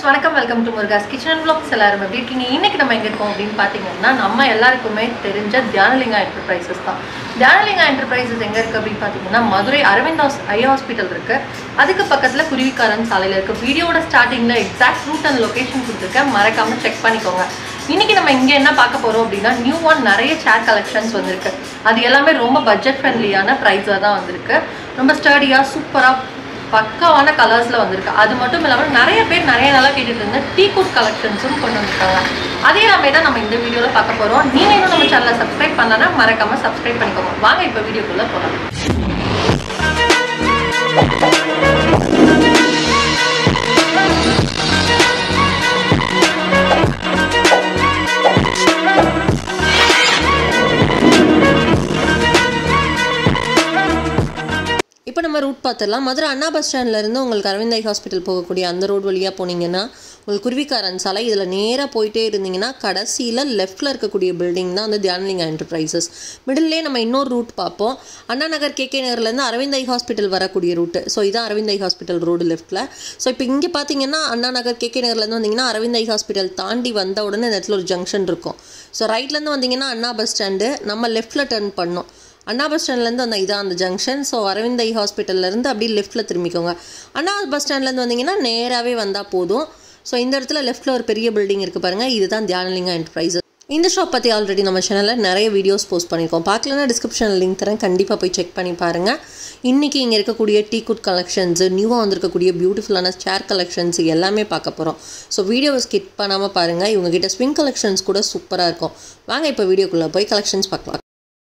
வணக்கம் welcome to Muruga's kitchen vlogs எல்லாரும் எப்படி இருக்கீங்க இன்னைக்கு நம்ம எங்க இருக்கோம் அப்படின்னு பார்த்தீங்கன்னா நம்ம எல்லாருக்குமே தெரிஞ்ச தியானலிங்கா என்டர்பிரைசஸ் தான் தியானலிங்கா என்டர்பிரைசஸ் எங்க இருக்கு அப்படின்னு பார்த்தீங்கன்னா மதுரை அரவிந்த் ஹாஸ் ஐ ஹாஸ்பிட்டல் இருக்கு அதுக்கு பக்கத்துல குருவிக்காரன் சாலையில இருக்கு வீடியோட ஸ்டார்டிங்ல எக்ஸாக்ட் ரூட் அண்ட் லொகேஷன் கொடுத்துருக்கேன் மறக்காம செக் பண்ணிக்கோங்க இன்னைக்கு நம்ம இங்க என்ன பார்க்க போறோம் அப்படின்னா நியூ ஒன் நிறைய சேர் கலெக்ஷன்ஸ் வந்திருக்கு அது எல்லாமே ரொம்ப பட்ஜெட் ஃப்ரெண்ட்லியான ப்ரைஸாக தான் வந்திருக்கு ரொம்ப ஸ்டடியா சூப்பரா பக்காவான கலர்ஸ்ல வந்திருக்கு அது மட்டும் இல்லாமல் நிறைய பேர் நிறைய நாளாக கேட்டுட்டு இருந்த டீ குட் கலெக்ஷன்ஸும் கொண்டு வந்திருக்காங்க அதே எல்லாமே தான் நம்ம இந்த வீடியோல பார்க்க போறோம் நீங்க இன்னும் நம்ம சேனலை சப்ஸ்கிரைப் பண்ணலன்னா மறக்காம சப்ஸ்கிரைப் பண்ணிக்கோங்க வாங்க இப்போ வீடியோக்குள்ள போகலாம் இப்போ நம்ம ரூட் பார்த்துடலாம் மதுரை அண்ணா பஸ் ஸ்டாண்ட்லேருந்து உங்களுக்கு அரவிந்தை ஹாஸ்பிட்டல் போகக்கூடிய அந்த ரோடு வழியாக போனீங்கன்னா உங்களுக்கு குருவிக்காரன் சாலை இதில் நேராக போயிட்டே இருந்தீங்கன்னா கடைசியில் லெஃப்ட்டில் இருக்கக்கூடிய பில்டிங் தான் வந்து தியானலிங்கா என்டர்பிரைசஸ் மிடில்லே நம்ம இன்னொரு ரூட் பார்ப்போம் அண்ணா நகர் கேகே நகர்லேருந்து அரவிந்தை ஹாஸ்பிட்டல் வரக்கூடிய ரூட்டு ஸோ இதான் அரவிந்தை ஹாஸ்பிட்டல் ரோடு லெஃப்ட்டில் ஸோ இப்போ இங்கே பார்த்தீங்கன்னா அண்ணா நகர் கேகே நகர்லேருந்து வந்தீங்கன்னா அரவிந்தை ஹாஸ்பிட்டல் தாண்டி வந்த உடனே இந்த இடத்துல ஒரு ஜங்ஷன் இருக்கும் ஸோ ரைட்லேருந்து வந்தீங்கன்னா அண்ணா பஸ் ஸ்டாண்டு நம்ம லெஃப்ட்டில் டர்ன் பண்ணோம் அண்ணா பஸ் ஸ்டாண்ட்லேருந்து அந்த இதான் அந்த ஜங்ஷன் ஸோ அரவிந்தை ஹாஸ்பிட்டல்லேருந்து அப்படியே லெஃப்ட்டில் திரும்பிக்கோங்க அண்ணா பஸ் ஸ்டாண்ட்லேருந்து வந்தீங்கன்னா நேராகவே வந்தால் போதும் ஸோ இந்த இடத்துல லெஃப்ட்டில் ஒரு பெரிய பில்டிங் இருக்குது பாருங்கள் இதுதான் தியானலிங்கா என்டர்பிரைசஸ் இந்த ஷாப் பற்றி ஆல்ரெடி நம்ம சேனலில் நிறைய வீடியோஸ் போஸ்ட் பண்ணியிருக்கோம் பார்க்கலன்னா டிஸ்கிரிப்ஷனில் லிங்க் தரேன் கண்டிப்பாக போய் செக் பண்ணி பாருங்கள் இன்றைக்கி இங்கே இருக்கக்கூடிய டீ குட் கலெக்ஷன்ஸு நியூவாக வந்திருக்கக்கூடிய பியூட்டிஃபுல்லான சேர் கலெக்ஷன்ஸ் எல்லாமே பார்க்க போகிறோம் ஸோ வீடியோவை ஸ்கிப் பண்ணாமல் பாருங்கள் இவங்ககிட்ட ஸ்விங் கலெக்ஷன்ஸ் கூட சூப்பராக இருக்கும் வாங்க இப்போ வீடியோக்குள்ளே போய் கலெக்ஷன்ஸ் பார்க்கலாம்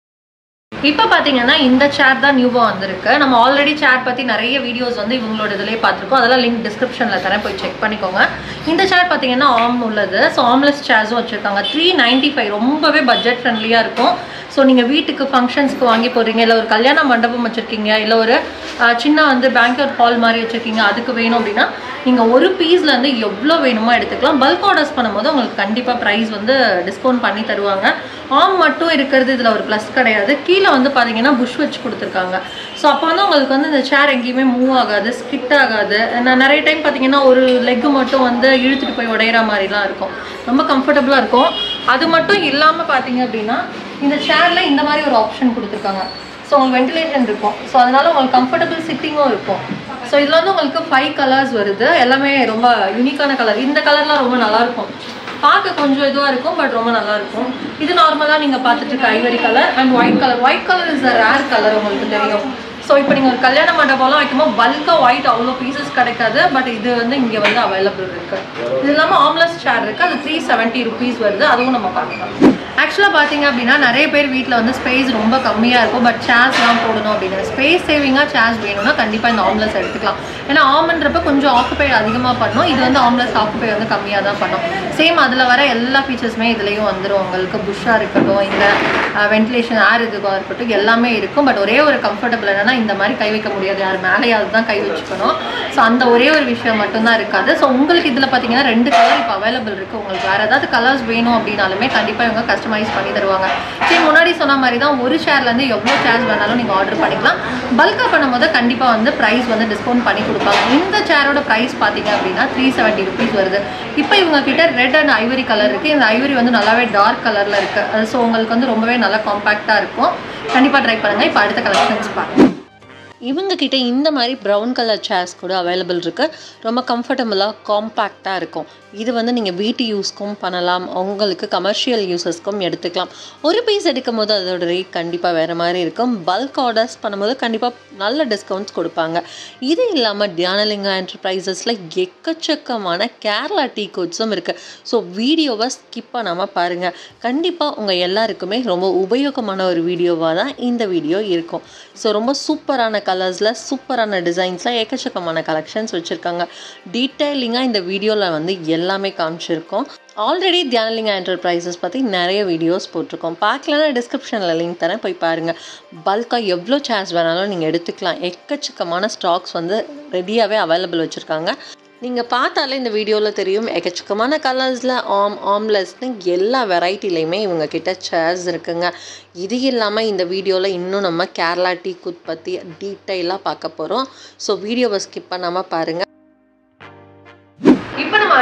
இப்போ பார்த்தீங்கன்னா இந்த சேர் தான் நியூவாக வந்திருக்கு நம்ம ஆல்ரெடி சேர் பற்றி நிறைய வீடியோஸ் வந்து இவங்களோட இதிலே பார்த்துருக்கோம் அதெல்லாம் லிங்க் டிஸ்கிரிப்ஷனில் தரேன் போய் செக் பண்ணிக்கோங்க இந்த சேர் பார்த்தீங்கன்னா ஆம் உள்ளது ஸோ ஆம்லெஸ் சேர்ஸும் வச்சுருக்காங்க த்ரீ நைன்ட்டி ஃபைவ் ரொம்பவே பட்ஜெட் ஃப்ரெண்ட்லியாக இருக்கும் ஸோ நீங்கள் வீட்டுக்கு ஃபங்க்ஷன்ஸ்க்கு வாங்கி போகிறீங்க இல்லை ஒரு கல்யாண மண்டபம் வச்சுருக்கீங்க இல்லை ஒரு அஹ், சின்ன வந்து பேங்க்அவுட் ஹால் மாதிரி வச்சுருக்கீங்க அதுக்கு வேணும் அப்படின்னா நீங்கள் ஒரு பீஸ்லேருந்து எவ்வளோ வேணுமோ எடுத்துக்கலாம் பல்க் ஆர்டர்ஸ் பண்ணும்போது உங்களுக்கு கண்டிப்பாக ப்ரைஸ் வந்து டிஸ்கவுண்ட் பண்ணி தருவாங்க ஆம் மட்டும் இருக்கிறது இதில் ஒரு ப்ளஸ் கிடையாது கீழே வந்து பார்த்தீங்கன்னா புஷ் வச்சு கொடுத்துருக்காங்க ஸோ அப்போ வந்து உங்களுக்கு வந்து இந்த சேர் எங்கேயுமே மூவ் ஆகாது ஸ்கிட் ஆகாது நான் நிறைய டைம் பார்த்தீங்கன்னா ஒரு லெக்கு மட்டும் வந்து இழுத்துட்டு போய் உடையிற மாதிரிலாம் இருக்கும் ரொம்ப கம்ஃபர்டபுளாக இருக்கும் அது மட்டும் இல்லாமல் பார்த்தீங்க அப்படின்னா இந்த சேரில் இந்த மாதிரி ஒரு ஆப்ஷன் கொடுத்துருக்காங்க ஸோ உங்களுக்கு வென்டிலேஷன் இருக்கும் ஸோ அதனால உங்களுக்கு கம்ஃபர்டபுள் சிட்டிங்கும் இருக்கும் ஸோ இதில் வந்து உங்களுக்கு ஃபைவ் கலர்ஸ் வருது எல்லாமே ரொம்ப யூனிக்கான கலர் இந்த கலர்லாம் ரொம்ப நல்லா இருக்கும் பார்க்க கொஞ்சம் இதுவாக இருக்கும் பட் ரொம்ப நல்லா இருக்கும் இது நார்மலாக நீங்கள் பார்த்துட்டு இருக்க ivory colour and white colour white colour is a rare colour உங்களுக்கு தெரியும் ஸோ இப்போ நீங்கள் ஒரு கல்யாண மண்டபம்லாம் வைக்கும்போது பல்காக ஒயிட் அவ்வளோ பீசஸ் கிடைக்காது பட் இது வந்து இங்கே வந்து அவைலபிள் இருக்கு இது இல்லாமல் ஆம்லெஸ் சேர் இருக்குது அது த்ரீ செவன்ட்டி ருபீஸ் வருது அதுவும் நம்ம பார்க்கலாம் ஆக்சுவலாக பார்த்தீங்க அப்படின்னா நிறைய பேர் வீட்டில் வந்து ஸ்பேஸ் ரொம்ப கம்மியாக இருக்கும் பட் சேர்ஸ்லாம் போடணும் அப்படின்னு ஸ்பேஸ் சேவிங்காக சேர்ஸ் வேணும்னா கண்டிப்பாக இந்த ஆம்லெஸ் எடுத்துக்கலாம் ஏன்னா ஆம்ன்றப்ப கொஞ்சம் ஆக்குபை அதிகமாக பண்ணும் இது வந்து ஆம்லெஸ் ஆக்குபை வந்து கம்மியாக தான் பண்ணும் சேம் அதில் வர எல்லா ஃபீச்சர்ஸுமே இதுலேயும் வந்துடும் உங்களுக்கு புஷ்ஷாக இருக்கட்டும் இந்த வென்டிலேஷன் ஏர் இதுவாக இருக்கட்டும் எல்லாமே இருக்கும் பட் ஒரே ஒரு கம்ஃபர்டபுள் என்னன்னா இந்த மாதிரி கை வைக்க முடியாது யார் மேலேயாவது தான் கை வச்சுக்கணும் ஸோ அந்த ஒரே ஒரு விஷயம் மட்டும்தான் இருக்காது ஸோ உங்களுக்கு இதில் பார்த்தீங்கன்னா ரெண்டு கலர் இப்போ அவைலபிள் இருக்குது உங்களுக்கு வேறு ஏதாவது கலர்ஸ் வேணும் அப்படின்னாலுமே கண்டிப்பாக இவங்க கஸ்டமைஸ் பண்ணி தருவாங்க சரி முன்னாடி சொன்ன மாதிரி தான் ஒரு சேர்லேருந்து எவ்வளோ சேர்ஸ் வேணாலும் நீங்கள் ஆர்டர் பண்ணிக்கலாம் பல்காக பண்ணும்போது கண்டிப்பாக வந்து ப்ரைஸ் வந்து டிஸ்கவுண்ட் பண்ணி கொடுப்பாங்க இந்த சேரோட ப்ரைஸ் பார்த்தீங்க அப்படின்னா த்ரீ செவன்ட்டி ருபீஸ் வருது இப்போ இவங்க கிட்ட ரெட் அண்ட் ஐவரி கலர் இருக்குது இந்த ஐவரி வந்து நல்லாவே டார்க் கலரில் இருக்குது ஸோ உங்களுக்கு வந்து ரொம்பவே நல்லா காம்பேக்டாக இருக்கும் கண்டிப்பாக ட்ரை பண்ணுங்கள் இப்போ அடுத்த கலெக்ஷன்ஸ் பாருங்கள் இவங்க கிட்ட இந்த மாதிரி ப்ரௌன் கலர் சேர்ஸ் கூட அவைலபிள் இருக்குது ரொம்ப கம்ஃபர்டபுளாக காம்பேக்டாக இருக்கும் இது வந்து நீங்கள் வீட்டு யூஸ்க்கும் பண்ணலாம் உங்களுக்கு கமர்ஷியல் யூசஸ்க்கும் எடுத்துக்கலாம் ஒரு பீஸ் எடுக்கும் போது அதோட ரேட் கண்டிப்பாக வேறு மாதிரி இருக்கும் பல்க் ஆர்டர்ஸ் பண்ணும்போது கண்டிப்பாக நல்ல டிஸ்கவுண்ட்ஸ் கொடுப்பாங்க இது இல்லாமல் தியானலிங்கா என்டர்பிரைசஸில் எக்கச்சக்கமான கேரளா டீ கோட்ஸும் இருக்குது ஸோ வீடியோவை ஸ்கிப் பண்ணாமல் பாருங்கள் கண்டிப்பாக உங்கள் எல்லாருக்குமே ரொம்ப உபயோகமான ஒரு வீடியோவாக தான் இந்த வீடியோ இருக்கும் ஸோ ரொம்ப சூப்பரான கலர்ஸில் சூப்பரான டிசைன்ஸில் எக்கச்சக்கமான கலெக்ஷன்ஸ் வச்சுருக்காங்க டீட்டெயிலிங்காக இந்த வீடியோவில் வந்து எல்லாமே காமிச்சிருக்கோம் ஆல்ரெடி தியானலிங்கா என்டர்பிரைசஸ் பற்றி நிறைய வீடியோஸ் போட்டிருக்கோம் பார்க்கலன்னா டிஸ்கிரிப்ஷனில் லிங்க் தரேன் போய் பாருங்கள் பல்காக எவ்வளோ சேர்ஸ் வேணாலும் நீங்கள் எடுத்துக்கலாம் எக்கச்சக்கமான ஸ்டாக்ஸ் வந்து ரெடியாகவே அவைலபிள் வச்சுருக்காங்க நீங்கள் பார்த்தாலே இந்த வீடியோவில் தெரியும் எக்கச்சக்கமான கலர்ஸில் ஆம் ஆம்லெஸ்னு எல்லா வெரைட்டிலையுமே இவங்க கிட்ட சேர்ஸ் இருக்குங்க இது இல்லாமல் இந்த வீடியோவில் இன்னும் நம்ம கேரளா டீ குத் பற்றி டீட்டெயிலாக பார்க்க போகிறோம் ஸோ வீடியோவை ஸ்கிப் பண்ணாமல் பாருங்கள் இப்போ நம்ம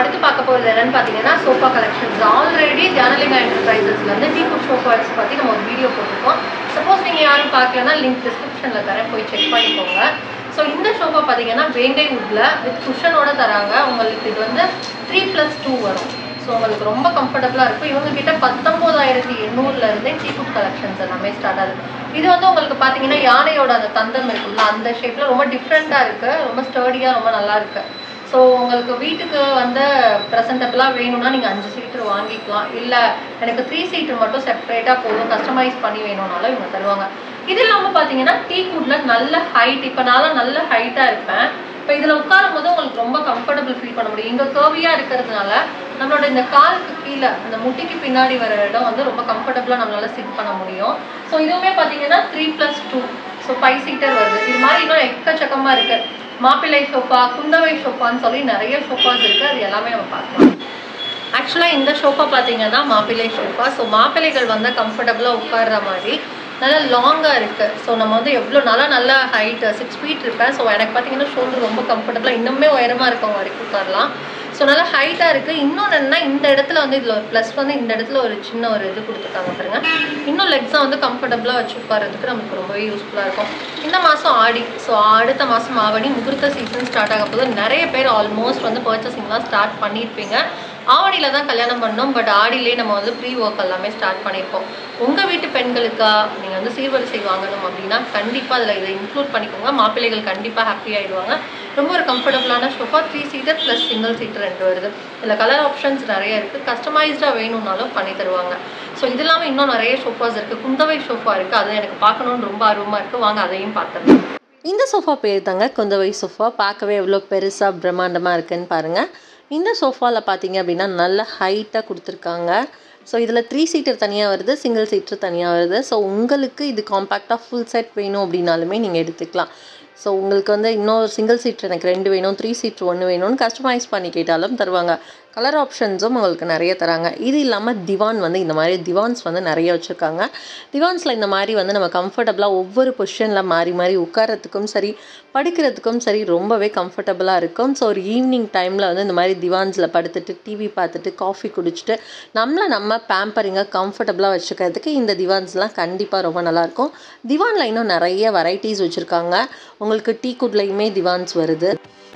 அடுத்து பார்க்க போகிறது என்னன்னு பார்த்தீங்கன்னா சோஃபா கலெக்ஷன்ஸ் ஆல்ரெடி ஜானலிங்கா என்டர்பிரைசஸ்லேருந்து டீ குட் சோஃபாஸ் பற்றி நம்ம ஒரு வீடியோ போட்டிருக்கோம் சப்போஸ் நீங்கள் யாரும் பார்க்கலன்னா லிங்க் டிஸ்கிரிப்ஷனில் தரேன் போய் செக் பண்ணிக்கோங்க ஸோ இந்த சோஃபா பார்த்தீங்கன்னா வேங்கை வுட்டில் வித் குஷனோட தராங்க உங்களுக்கு இது வந்து த்ரீ ப்ளஸ் டூ வரும் ஸோ உங்களுக்கு ரொம்ப கம்ஃபர்டபுளாக இருக்கும் இவங்க கிட்ட பத்தொம்போதாயிரத்தி எண்ணூறுலேருந்தே டீ குட் கலெக்ஷன்ஸ் எல்லாமே ஸ்டார்ட் ஆகுது இது வந்து உங்களுக்கு பார்த்தீங்கன்னா யானையோட அந்த தந்தம் இருக்குல்ல அந்த ஷேப்பில் ரொம்ப டிஃப்ரெண்ட்டாக இருக்குது ரொம்ப ஸ்டர்டியாக ரொம்ப நல்லா இருக்கு ஸோ உங்களுக்கு வீட்டுக்கு வந்து ப்ரெசன்டபுளாக வேணும்னா நீங்கள் அஞ்சு சீட்டர் வாங்கிக்கலாம் இல்லை எனக்கு த்ரீ சீட்டர் மட்டும் செப்பரேட்டாக போதும் கஸ்டமைஸ் பண்ணி வேணும்னாலும் இவங்க தருவாங்க இது இல்லாமல் பார்த்தீங்கன்னா டீ குட்டில் நல்ல ஹைட் இப்போ நான் நல்ல ஹைட்டாக இருப்பேன் இப்போ இதில் உட்காரும் போது உங்களுக்கு ரொம்ப கம்ஃபர்டபுள் ஃபீல் பண்ண முடியும் இங்கே கர்வியாக இருக்கிறதுனால நம்மளோட இந்த காலுக்கு கீழே அந்த முட்டிக்கு பின்னாடி வர இடம் வந்து ரொம்ப கம்ஃபர்டபுளாக நம்மளால சிட் பண்ண முடியும் ஸோ இதுவுமே பார்த்தீங்கன்னா three plus two so five seater வருது இது மாதிரி இன்னும் எக்கச்சக்கமாக இருக்குது மாப்பிள்ளை சோஃபா குந்தவை சோஃபான்னு சொல்லி நிறைய சோஃபாஸ் இருக்குது அது எல்லாமே நம்ம பார்க்கலாம் ஆக்சுவலாக இந்த சோஃபா பார்த்தீங்கன்னா மாப்பிள்ளை சோஃபா ஸோ மாப்பிள்ளைகள் வந்து கம்ஃபர்டபுளாக உட்கார்ற மாதிரி நல்லா லாங்காக இருக்குது ஸோ நம்ம வந்து எவ்வளோ நல்லா நல்ல ஹைட் சிக்ஸ் ஃபீட் இருப்பேன் ஸோ எனக்கு பார்த்தீங்கன்னா ஷோல்டர் ரொம்ப கம்ஃபர்டபுளாக இன்னுமே உயரமாக இருக்கவங்க வரைக்கும் உட்காரலாம் ஸோ நல்லா ஹைட்டாக இருக்குது இன்னொன்று என்னன்னா இந்த இடத்துல வந்து இதில் ஒரு ப்ளஸ் வந்து இந்த இடத்துல ஒரு சின்ன ஒரு இது கொடுத்துருக்காங்க பாருங்க இன்னும் லெக்ஸாக வந்து கம்ஃபர்டபுளாக வச்சு உட்காரதுக்கு நமக்கு ரொம்பவே யூஸ்ஃபுல்லாக இருக்கும் இந்த மாதம் ஆடி ஸோ அடுத்த மாதம் ஆவணி முகூர்த்த சீசன் ஸ்டார்ட் ஆக போது நிறைய பேர் ஆல்மோஸ்ட் வந்து பர்ச்சேசிங்லாம் ஸ்டார்ட் பண்ணியிருப்பீங்க ஆவணியில் தான் கல்யாணம் பண்ணோம் பட் ஆடியிலே நம்ம வந்து ப்ரீ ஒர்க் எல்லாமே ஸ்டார்ட் பண்ணியிருப்போம் உங்கள் வீட்டு பெண்களுக்கா நீங்கள் வந்து சீர்வரிசை வாங்கணும் அப்படின்னா கண்டிப்பாக அதில் இதை இன்க்ளூட் பண்ணிக்கோங்க மாப்பிள்ளைகள் கண்டிப்பாக ஹாப்பி ஆகிடுவாங்க ரொம்ப ஒரு கம்ஃபர்டபுளான sofa three seater plus single seater ரெண்டு வருது இதில் கலர் ஆப்ஷன்ஸ் நிறைய இருக்குது கஸ்டமைஸ்டாக வேணும்னாலும் பண்ணி தருவாங்க ஸோ இது இல்லாமல் இன்னும் நிறைய ஷோஃபாஸ் இருக்குது குந்தவை ஷோஃபா இருக்குது அது எனக்கு பார்க்கணுன்னு ரொம்ப ஆர்வமாக இருக்குது வாங்க அதையும் பார்த்துருங்க இந்த சோஃபா பேர் தாங்க குந்தவை சோஃபா பார்க்கவே எவ்வளோ பெருசாக பிரம்மாண்டமாக இருக்குன்னு பாருங்கள் இந்த சோஃபாவில் பார்த்தீங்க அப்படின்னா நல்ல ஹைட்டாக கொடுத்துருக்காங்க ஸோ இதில் த்ரீ சீட்டர் தனியாக வருது சிங்கிள் சீட்டர் தனியாக வருது ஸோ உங்களுக்கு இது காம்பேக்டாக ஃபுல் செட் வேணும் அப்படின்னாலுமே நீங்கள் எடுத்துக்கலாம் ஸோ உங்களுக்கு வந்து இன்னொரு சிங்கிள் சீட்டர் எனக்கு ரெண்டு வேணும் த்ரீ சீட்டர் ஒன்று வேணும்னு கஸ்டமைஸ் பண்ணி கேட்டாலும் தருவாங்க கலர் ஆப்ஷன்ஸும் உங்களுக்கு நிறைய தராங்க இது இல்லாமல் திவான் வந்து இந்த மாதிரி திவான்ஸ் வந்து நிறைய வச்சுருக்காங்க திவான்ஸில் இந்த மாதிரி வந்து நம்ம கம்ஃபர்டபுளாக ஒவ்வொரு பொசிஷனில் மாறி மாறி உட்காரத்துக்கும் சரி படுக்கிறதுக்கும் சரி ரொம்பவே கம்ஃபர்டபுளாக இருக்கும் ஸோ ஒரு ஈவினிங் டைமில் வந்து இந்த மாதிரி திவான்ஸில் படுத்துட்டு டிவி பார்த்துட்டு காஃபி குடிச்சிட்டு நம்மளை நம்ம பேம்பரிங்காக கம்ஃபர்டபுளாக வச்சுக்கிறதுக்கு இந்த திவான்ஸ்லாம் கண்டிப்பாக ரொம்ப நல்லாயிருக்கும் திவானில் இன்னும் நிறைய வெரைட்டிஸ் வச்சுருக்காங்க உங்களுக்கு டீ குட்லையுமே திவான்ஸ் வருது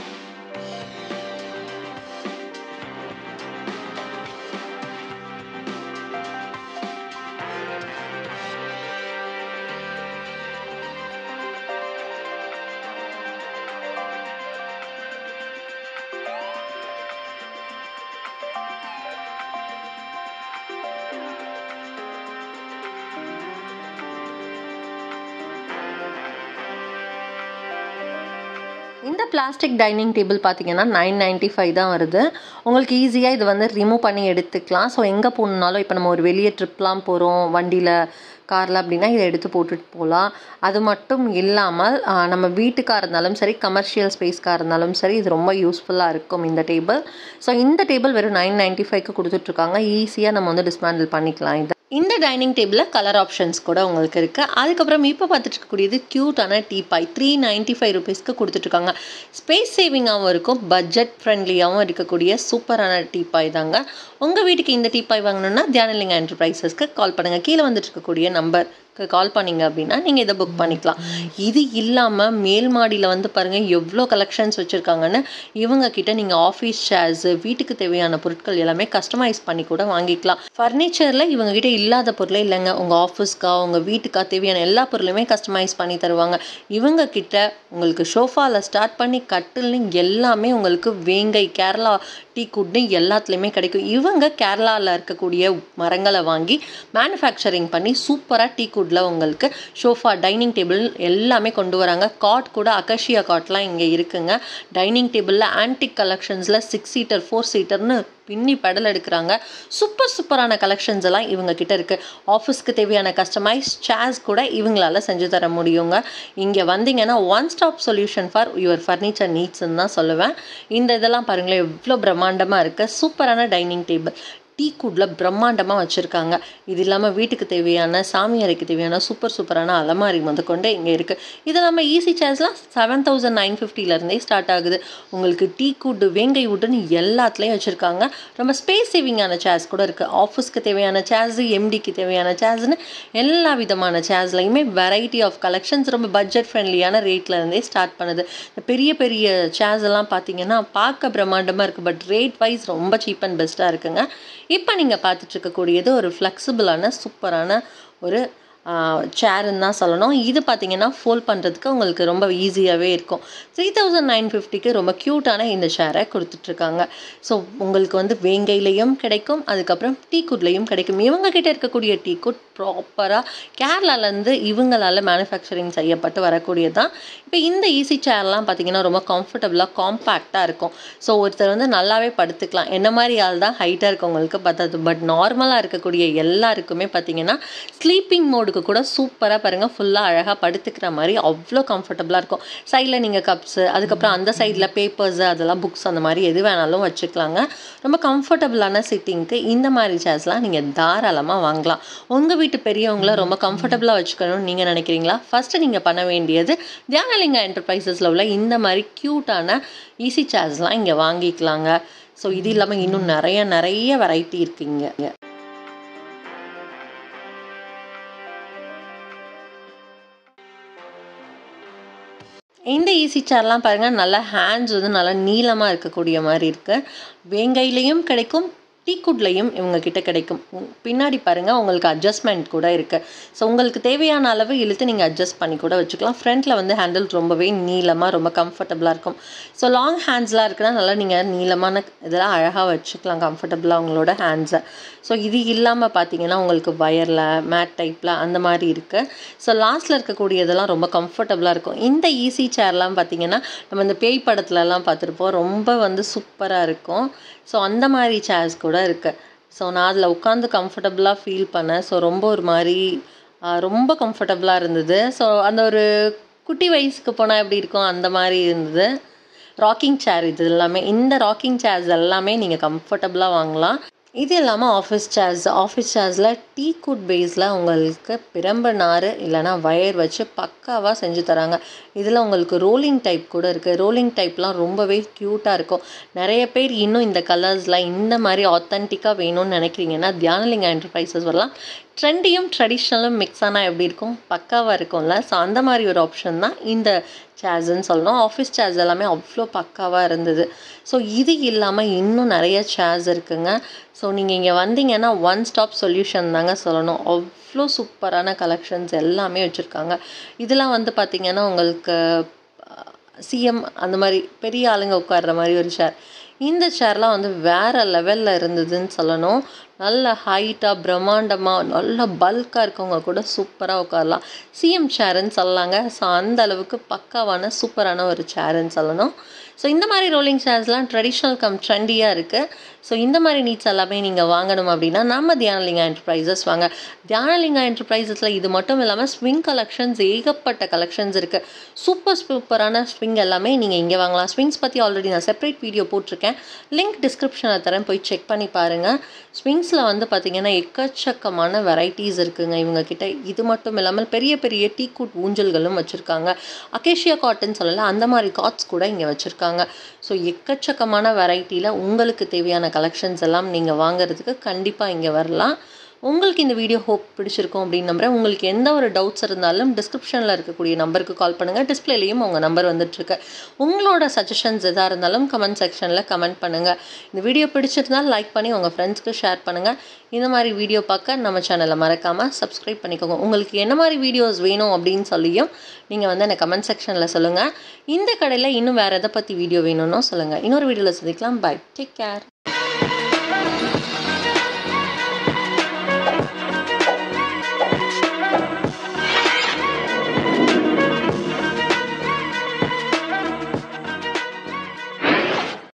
இந்த பிளாஸ்டிக் டைனிங் டேபிள் பார்த்தீங்கன்னா நைன் நைன்ட்டி ஃபைவ் தான் வருது உங்களுக்கு ஈஸியாக இது வந்து ரிமூவ் பண்ணி எடுத்துக்கலாம் ஸோ எங்கே போகணுன்னாலும் இப்போ நம்ம ஒரு வெளியே ட்ரிப்லாம் போகிறோம் வண்டியில் காரில் அப்படின்னா இதை எடுத்து போட்டுட்டு போகலாம் அது மட்டும் இல்லாமல் ஆஹ், நம்ம வீட்டுக்காக இருந்தாலும் சரி கமர்ஷியல் ஸ்பேஸ்க்காக இருந்தாலும் சரி இது ரொம்ப யூஸ்ஃபுல்லாக இருக்கும் இந்த டேபிள் ஸோ இந்த டேபிள் வெறும் நைன் நைன்ட்டி ஃபைவ்க்கு கொடுத்துட்ருக்காங்க ஈஸியாக நம்ம வந்து டிஸ்மேண்டில் பண்ணிக்கலாம் இதை இந்த டைனிங் டேபிளில் கலர் ஆப்ஷன்ஸ் கூட உங்களுக்கு இருக்குது அதுக்கப்புறம் இப்போ பார்த்துட்டு இருக்கக்கூடியது க்யூட்டான டீபாய் த்ரீ நைன்ட்டி ஃபைவ் ருபீஸ்க்கு கொடுத்துட்ருக்காங்க ஸ்பேஸ் சேவிங்காகவும் இருக்கும் பட்ஜெட் ஃப்ரெண்ட்லியாகவும் இருக்கக்கூடிய சூப்பரான டீபாய் தாங்க உங்கள் வீட்டுக்கு இந்த டீபாய் வாங்கணுன்னா தியானலிங்க என்டர்பிரைசஸ்க்கு கால் பண்ணுங்கள் கீழே வந்துட்டு இருக்கக்கூடிய நம்பருக்கு கால் பண்ணீங்க அப்படின்னா நீங்கள் இதை புக் பண்ணிக்கலாம் இது இல்லாமல் மேல் மாடியில் வந்து பாருங்கள் எவ்வளோ கலெக்ஷன்ஸ் வச்சுருக்காங்கன்னு இவங்க கிட்ட நீங்கள் ஆஃபீஸ் ஷேர்ஸு வீட்டுக்கு தேவையான பொருட்கள் எல்லாமே கஸ்டமைஸ் பண்ணி கூட வாங்கிக்கலாம் ஃபர்னிச்சரில் இவங்க கிட்ட இல்லாத பொருளே இல்லைங்க உங்கள் ஆஃபீஸ்க்கா உங்கள் வீட்டுக்கா தேவையான எல்லா பொருளுமே கஸ்டமைஸ் பண்ணி தருவாங்க இவங்க கிட்ட உங்களுக்கு ஷோஃபாவில் ஸ்டார்ட் பண்ணி கட்டில்னு எல்லாமே உங்களுக்கு வேங்கை கேரளா டீ குட்னு எல்லாத்துலேயுமே கிடைக்கும் இவங்க கேரளாவில் இருக்கக்கூடிய மரங்களை வாங்கி மேனுஃபேக்சரிங் பண்ணி சூப்பராக டீ குட்டில் உங்களுக்கு ஷோஃபா டைனிங் டேபிள் எல்லாமே கொண்டு வராங்க காட் கூட அகஷியா காட்லாம் இங்கே இருக்குங்க டைனிங் டேபிளில் ஆன்டிக் கலெக்ஷன்ஸில் சிக்ஸ் சீட்டர் ஃபோர் சீட்டர்னு பின்னி பெடல் எடுக்கிறாங்க சூப்பர் சூப்பரான கலெக்ஷன்ஸ் எல்லாம் இவங்க கிட்ட இருக்கு ஆஃபீஸ்க்கு தேவையான கஸ்டமைஸ் சேர்ஸ் கூட இவங்களால செஞ்சு தர முடியுங்க இங்கே வந்தீங்கன்னா one stop solution for your furniture நீட்ஸ்ன்னு தான் சொல்லுவேன் இந்த இதெல்லாம் பாருங்களேன் எவ்வளோ பிரம்மாண்டமாக இருக்குது சூப்பரான டைனிங் டேபிள் டீ குட்டில் பிரம்மாண்டமாக வச்சுருக்காங்க இது இல்லாமல் வீட்டுக்கு தேவையான சாமி அறைக்கு தேவையான சூப்பர் சூப்பரான அலமாரி முதற்கொண்டு இங்கே இருக்குது இது இல்லாமல் ஈஸி சேர்ஸ்லாம் செவன் தௌசண்ட் நைன் ஃபிஃப்டிலேருந்தே ஸ்டார்ட் ஆகுது உங்களுக்கு டீ குட்டு வேங்கை வுட்டுன்னு எல்லாத்துலேயும் வச்சுருக்காங்க ரொம்ப ஸ்பேஸ் சேவிங்கான சேர்ஸ் கூட இருக்குது ஆஃபீஸ்க்கு தேவையான சேர்ஸு எம்டிக்கு தேவையான சேர்ஸ்னு எல்லா விதமான சேர்ஸ்லையுமே வெரைட்டி ஆஃப் கலெக்ஷன்ஸ் ரொம்ப பட்ஜெட் ஃப்ரெண்ட்லியான ரேட்டில் இருந்தே ஸ்டார்ட் பண்ணுது இந்த பெரிய பெரிய சேர்ஸ் எல்லாம் பார்த்தீங்கன்னா பார்க்க பிரம்மாண்டமாக இருக்குது பட் ரேட் வைஸ் ரொம்ப சீப் அண்ட் பெஸ்ட்டாக இருக்குங்க இப்போ நீங்கள் பார்த்துட்டு இருக்கக்கூடியது ஒரு ஃப்ளெக்சிபிளான சூப்பரான ஒரு சேருன்னு தான் சொல்லணும் இது பார்த்தீங்கன்னா ஃபோல்ட் பண்ணுறதுக்கு உங்களுக்கு ரொம்ப ஈஸியாகவே இருக்கும் த்ரீ தௌசண்ட் நைன் ஃபிஃப்டிக்கு ரொம்ப க்யூட்டான இந்த சேரை கொடுத்துட்ருக்காங்க ஸோ உங்களுக்கு வந்து வேங்கையிலையும் கிடைக்கும் அதுக்கப்புறம் டீ குட்லேயும் கிடைக்கும் இவங்க கிட்ட இருக்கக்கூடிய டீ குட் ப்ராப்பராக கேரளாலேருந்து இவங்களால் மேனுஃபேக்சரிங் செய்யப்பட்டு வரக்கூடியது தான் இப்போ இந்த ஈஸி சேர்லாம் பார்த்தீங்கன்னா ரொம்ப கம்ஃபர்டபுளாக காம்பேக்டாக இருக்கும் ஸோ ஒருத்தர் வந்து நல்லாவே படுத்துக்கலாம் என்ன மாதிரி ஆள் தான் ஹைட்டாக இருக்கவங்களுக்கு பத்தாது பட் நார்மலாக இருக்கக்கூடிய எல்லாருக்குமே பார்த்தீங்கன்னா ஸ்லீப்பிங் மோடுக்கு கூட சூப்பராக பாருங்கள் ஃபுல்லாக அழகாக படுத்துக்கிற மாதிரி அவ்வளோ கம்ஃபர்டபுளாக இருக்கும் சைடில் நீங்கள் கப்ஸு அதுக்கப்புறம் அந்த சைடில் பேப்பர்ஸு அதெல்லாம் புக்ஸ் அந்த மாதிரி எது வேணாலும் வச்சுக்கலாங்க ரொம்ப கம்ஃபர்டபுளான சிட்டிங்க்கு இந்த மாதிரி சேர்ஸ்லாம் நீங்கள் தாராளமாக வாங்கலாம் உங்கள் வீட்டு பெரியவங்கள ரொம்ப கம்ஃபர்டபுளாக வச்சுக்கணும்னு நீங்கள் நினைக்கிறீங்களா ஃபஸ்ட்டு நீங்கள் பண்ண வேண்டியது தியானலிங்க என்டர்பிரைசஸில் உள்ள இந்த மாதிரி க்யூட்டான ஈஸி சேர்ஸ்லாம் இங்கே வாங்கிக்கலாங்க ஸோ இது இல்லாமல் இன்னும் நிறைய நிறைய வெரைட்டி இருக்குங்க இந்த ஈஸி சேர்லாம் பாருங்கள் நல்லா ஹேண்ட்ஸ் வந்து நல்லா நீளமாக இருக்கக்கூடிய மாதிரி இருக்குது வேங்கையிலையும் கிடைக்கும் டீக்குட்லையும் இவங்க கிட்ட கிடைக்கும் உம், பின்னாடி பாருங்கள் உங்களுக்கு அட்ஜஸ்ட்மெண்ட் கூட இருக்குது ஸோ உங்களுக்கு தேவையான அளவு இழுத்து நீங்கள் அட்ஜஸ்ட் பண்ணி கூட வச்சுக்கலாம் ஃப்ரண்ட்டில் வந்து ஹேண்டில் ரொம்பவே நீளமாக ரொம்ப கம்ஃபர்டபுளாக இருக்கும் ஸோ லாங் ஹேண்ட்ஸ்லாம் இருக்குன்னா நல்லா நீங்கள் நீளமான இதெல்லாம் அழகாக வச்சுக்கலாம் கம்ஃபர்டபுளாக உங்களோட ஹேண்ட்ஸை ஸோ இது இல்லாமல் பார்த்தீங்கன்னா உங்களுக்கு வயரில் மேட் டைப்பில் அந்த மாதிரி இருக்குது ஸோ லாஸ்ட்டில் இருக்கக்கூடியதெல்லாம் ரொம்ப கம்ஃபர்டபுளாக இருக்கும் இந்த ஈஸி சேர்லாம் பார்த்தீங்கன்னா நம்ம இந்த பேய் படத்துலலாம் பார்த்துருப்போம் ரொம்ப வந்து சூப்பராக இருக்கும் ஸோ அந்த மாதிரி சேர்ஸ் கூட இருக்குது ஸோ நான் அதில் உட்காந்து கம்ஃபர்டபுளாக ஃபீல் பண்ணேன் ஸோ ரொம்ப ஒரு மாதிரி ஆ, ரொம்ப கம்ஃபர்டபுளாக இருந்தது ஸோ அந்த ஒரு குட்டி வயசுக்கு போனால் எப்படி இருக்கும் அந்த மாதிரி இருந்தது ராக்கிங் சேர் இது எல்லாமே இந்த ராக்கிங் சேர்ஸ் எல்லாமே நீங்கள் கம்ஃபர்டபுளாக வாங்கலாம் இது இல்லாமல் ஆஃபீஸ் சேர்ஸ் ஆஃபீஸ் சேர்ஸில் டீ குட் பேஸில் உங்களுக்கு பிரம்பு நார் இல்லைனா வயர் வச்சு பக்காவாக செஞ்சு தராங்க இதில் உங்களுக்கு ரோலிங் டைப் கூட இருக்குது ரோலிங் டைப்லாம் ரொம்பவே க்யூட்டாக இருக்கும் நிறைய பேர் இன்னும் இந்த கலர்ஸில் இந்த மாதிரி ஆத்தென்டிக்காக வேணும்னு நினைக்கிறீங்கன்னா தியானலிங்க என்டர்பிரைசஸ் வரலாம் ட்ரெண்டியும் ட்ரெடிஷ்னலும் மிக்ஸ் ஆனால் எப்படி இருக்கும் பக்காவாக இருக்கும்ல ஸோ அந்த மாதிரி ஒரு ஆப்ஷன் தான் இந்த சேர்ஸ்ன்னு சொல்லணும் ஆஃபீஸ் சேர்ஸ் எல்லாமே அவ்வளோ பக்காவாக இருந்தது ஸோ இது இல்லாமல் இன்னும் நிறைய சேர்ஸ் இருக்குங்க ஸோ நீங்கள் இங்கே வந்தீங்கன்னா ஒன் ஸ்டாப் சொல்யூஷன் தாங்க சொல்லணும் அவ்வளோ சூப்பரான கலெக்ஷன்ஸ் எல்லாமே வச்சுருக்காங்க இதெல்லாம் வந்து பார்த்திங்கன்னா உங்களுக்கு சிஎம் அந்த மாதிரி பெரிய ஆளுங்க உட்கார்ற மாதிரி ஒரு சேர் இந்த சேர்லாம் வந்து வேறு லெவலில் இருந்ததுன்னு சொல்லணும் நல்ல ஹைட்டாக பிரம்மாண்டமாக நல்ல பல்காக இருக்கவங்க கூட சூப்பராக உட்காரலாம் சிஎம் சேருன்னு சொல்லலாங்க ஸோ அந்த அளவுக்கு பக்காவான சூப்பரான ஒரு சேருன்னு சொல்லணும் ஸோ இந்த மாதிரி ரோலிங் சேர்ஸ்லாம் ட்ரெடிஷ்னல் கம் ட்ரெண்டியாக இருக்குது ஸோ இந்த மாதிரி நீட்ஸ் எல்லாமே நீங்கள் வாங்கணும் அப்படின்னா நம்ம தியானலிங்கா என்டர்பிரைசஸ் வாங்க தியானலிங்கா என்டர்பிரைசஸில் இது மட்டும் இல்லாமல் ஸ்விங் கலெக்ஷன்ஸ் ஏகப்பட்ட கலெக்ஷன்ஸ் இருக்குது சூப்பர் சூப்பரான ஸ்விங் எல்லாமே நீங்கள் இங்கே வாங்கலாம் ஸ்விங்ஸ் பற்றி ஆல்ரெடி நான் செப்பரேட் வீடியோ போட்டிருக்கேன் லிங்க் டிஸ்கிரிப்ஷனில் தரேன் போய் செக் பண்ணி பாருங்கள் ஸ்விங்ஸில் வந்து பார்த்திங்கன்னா எக்கச்சக்கமான வெரைட்டிஸ் இருக்குங்க இவங்க கிட்ட இது மட்டும் இல்லாமல் பெரிய பெரிய டீ கூட் ஊஞ்சல்களும் வச்சுருக்காங்க அகேஷியா காட்டன் சொல்லல அந்த மாதிரி காட்ஸ் கூட இங்கே வச்சுருக்காங்க ஸோ எக்கச்சக்கமான வெரைட்டியில் உங்களுக்கு தேவையான கலெக்ஷன்ஸ் எல்லாம் நீங்கள் வாங்குறதுக்கு கண்டிப்பாக இங்கே வரலாம் உங்களுக்கு இந்த வீடியோ ஹோப் பிடிச்சிருக்கும் அப்படின்னு நம்புறேன் உங்களுக்கு எந்த ஒரு டவுட்ஸ் இருந்தாலும் டிஸ்கிரிப்ஷனில் இருக்கக்கூடிய நம்பருக்கு கால் பண்ணுங்கள் டிஸ்பிளேலையும் உங்கள் நம்பர் வந்துட்டுருக்கு உங்களோட சஜஷன்ஸ் எதாக இருந்தாலும் கமெண்ட் செக்ஷனில் கமெண்ட் பண்ணுங்கள் இந்த வீடியோ பிடிச்சிருந்தால் லைக் பண்ணி உங்கள் ஃப்ரெண்ட்ஸ்க்கு ஷேர் பண்ணுங்கள் இந்த மாதிரி வீடியோ பார்க்க நம்ம சேனலை மறக்காமல் சப்ஸ்கிரைப் பண்ணிக்கோங்க உங்களுக்கு என்ன மாதிரி வீடியோஸ் வேணும் அப்படின்னு சொல்லியும் நீங்கள் வந்து எனக்கு கமெண்ட் செக்ஷனில் சொல்லுங்கள் இந்த கடையில் இன்னும் வேறு எதை பற்றி வீடியோ வேணும்னு சொல்லுங்கள் இன்னொரு வீடியோவில் சந்திக்கலாம் பை டேக் கேர்